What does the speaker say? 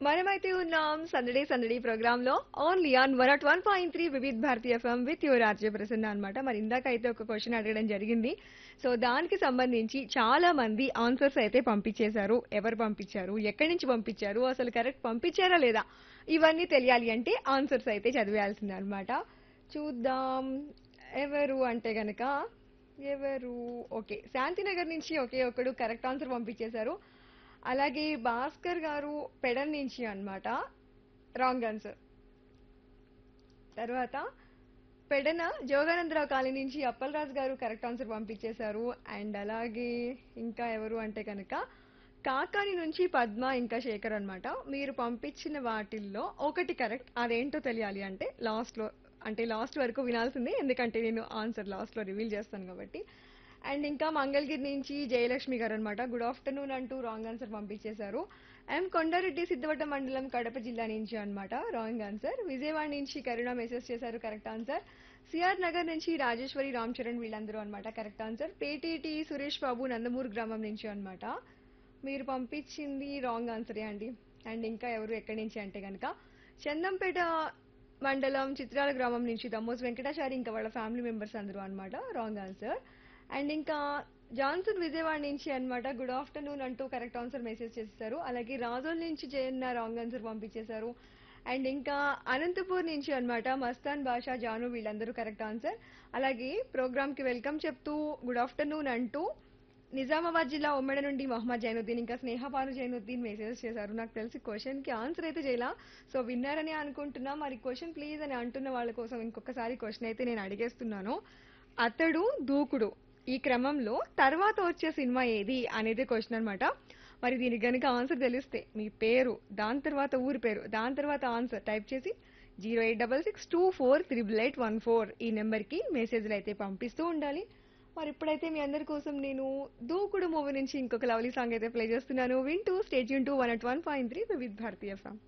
మనమైతే ఉన్నాం సందడే సందడి ప్రోగ్రామ్ లో only on one nought one point three Vividh Bharati FM with your RJ Prasanna అనమాట మరి ఇందాక అయితే ఒక క్వశ్చన్ అడగడం జరిగింది సో దానికి సంబంధించి చాలా మంది ఆన్సర్స్ అయితే పంపించేశారు ఎవరు పంపించారు ఎక్కడి నుంచి పంపించారు అసలు కరెక్ట్ పంపించారా లేదా ఇవన్నీ తెలియాలి అంటే ఆన్సర్స్ అయితే చదివేయాల్సిందే అనమాట చూద్దాం ఎవరు అంటే గనక ఎవరు ఓకే శాంతినగర్ నుంచి ఒకే ఒకడు కరెక్ట్ ఆన్సర్ పంపించేశారు అలాగే భాస్కర్ గారు పెడన్ నుంచి అన్నమాట రాంగ్ ఆన్సర్ తర్వాత పెడన జోగానందరావు కాలనీ నుంచి అప్పలరాజు గారు కరెక్ట్ ఆన్సర్ పంపించేశారు అండ్ అలాగే ఇంకా ఎవరు అంటే కనుక కాకాని నుంచి పద్మ ఇంకా శేఖర్ అన్నమాట మీరు పంపించిన వాటిల్లో ఒకటి కరెక్ట్ అదేంటో తెలియాలి అంటే లాస్ట్ లో అంటే లాస్ట్ వరకు వినాల్సిందే ఎందుకంటే నేను ఆన్సర్ లాస్ట్ లో రివీల్ చేస్తాను కాబట్టి అండ్ ఇంకా మంగళగిరి నుంచి జయలక్ష్మి గారు అనమాట గుడ్ ఆఫ్టర్నూన్ అంటూ రాంగ్ ఆన్సర్ పంపించేశారు ఎం కొండారెడ్డి సిద్ధవట మండలం కడప జిల్లా నుంచి అన్నమాట రాంగ్ ఆన్సర్ విజయవాడ నుంచి కరుణ మెసేజ్ చేశారు కరెక్ట్ ఆన్సర్ సిఆర్ నగర్ నుంచి రాజేశ్వరి రామ్ చరణ్ వీళ్ళందరూ అనమాట కరెక్ట్ ఆన్సర్ పేటీటీ సురేష్ బాబు నందమూరు గ్రామం నుంచి అన్నమాట మీరు పంపించింది రాంగ్ ఆన్సరే అండి అండ్ ఇంకా ఎవరు ఎక్కడి నుంచి అంటే కనుక చందంపేట మండలం చిత్రాల గ్రామం నుంచి దమ్మోస్ వెంకటాచారి ఇంకా వాళ్ళ ఫ్యామిలీ మెంబర్స్ అందరూ అన్నమాట రాంగ్ ఆన్సర్ అండ్ ఇంకా జాన్సన్ విజయవాడ నుంచి అన్నమాట గుడ్ ఆఫ్టర్నూన్ అంటూ కరెక్ట్ ఆన్సర్ మెసేజ్ చేసేసారు అలాగే రాజోల్ నుంచి జయన్న రాంగ్ ఆన్సర్ పంపించేశారు అండ్ ఇంకా అనంతపూర్ నుంచి అన్నమాట మస్తాన్ బాషా జాను వీళ్ళందరూ కరెక్ట్ ఆన్సర్ అలాగే ప్రోగ్రామ్ కి వెల్కమ్ చెప్తూ గుడ్ ఆఫ్టర్నూన్ అంటూ నిజామాబాద్ జిల్లా ఉమ్మడి నుండి మొహమ్మద్ జైనుద్దీన్ ఇంకా స్నేహపాను జైనుద్దీన్ మెసేజ్ చేశారు నాకు తెలిసి క్వశ్చన్ కి ఆన్సర్ అయితే చేయలా సో విన్నారని అనుకుంటున్నా మరి క్వశ్చన్ ప్లీజ్ అని అంటున్న వాళ్ళ కోసం ఇంకొకసారి క్వశ్చన్ అయితే నేను అడిగేస్తున్నాను అతడు దూకుడు ఈ క్రమంలో తర్వాత వచ్చే సినిమా ఏది అనేది క్వశ్చన్ అన్నమాట మరి దీనికి గనుక ఆన్సర్ తెలిస్తే మీ పేరు దాని తర్వాత ఊరి పేరు దాని తర్వాత ఆన్సర్ టైప్ చేసి zero eight double six two four triple eight one four ఈ నెంబర్కి మెసేజ్లు అయితే పంపిస్తూ ఉండాలి మరి ఇప్పుడైతే మీ అందరి కోసం నేను దూకుడు మూవీ నుంచి ఇంకొక లవ్లీ సాంగ్ అయితే ప్లే చేస్తున్నాను వింటూ స్టేజ్ యూన్ to one nought one point three with Bharati FM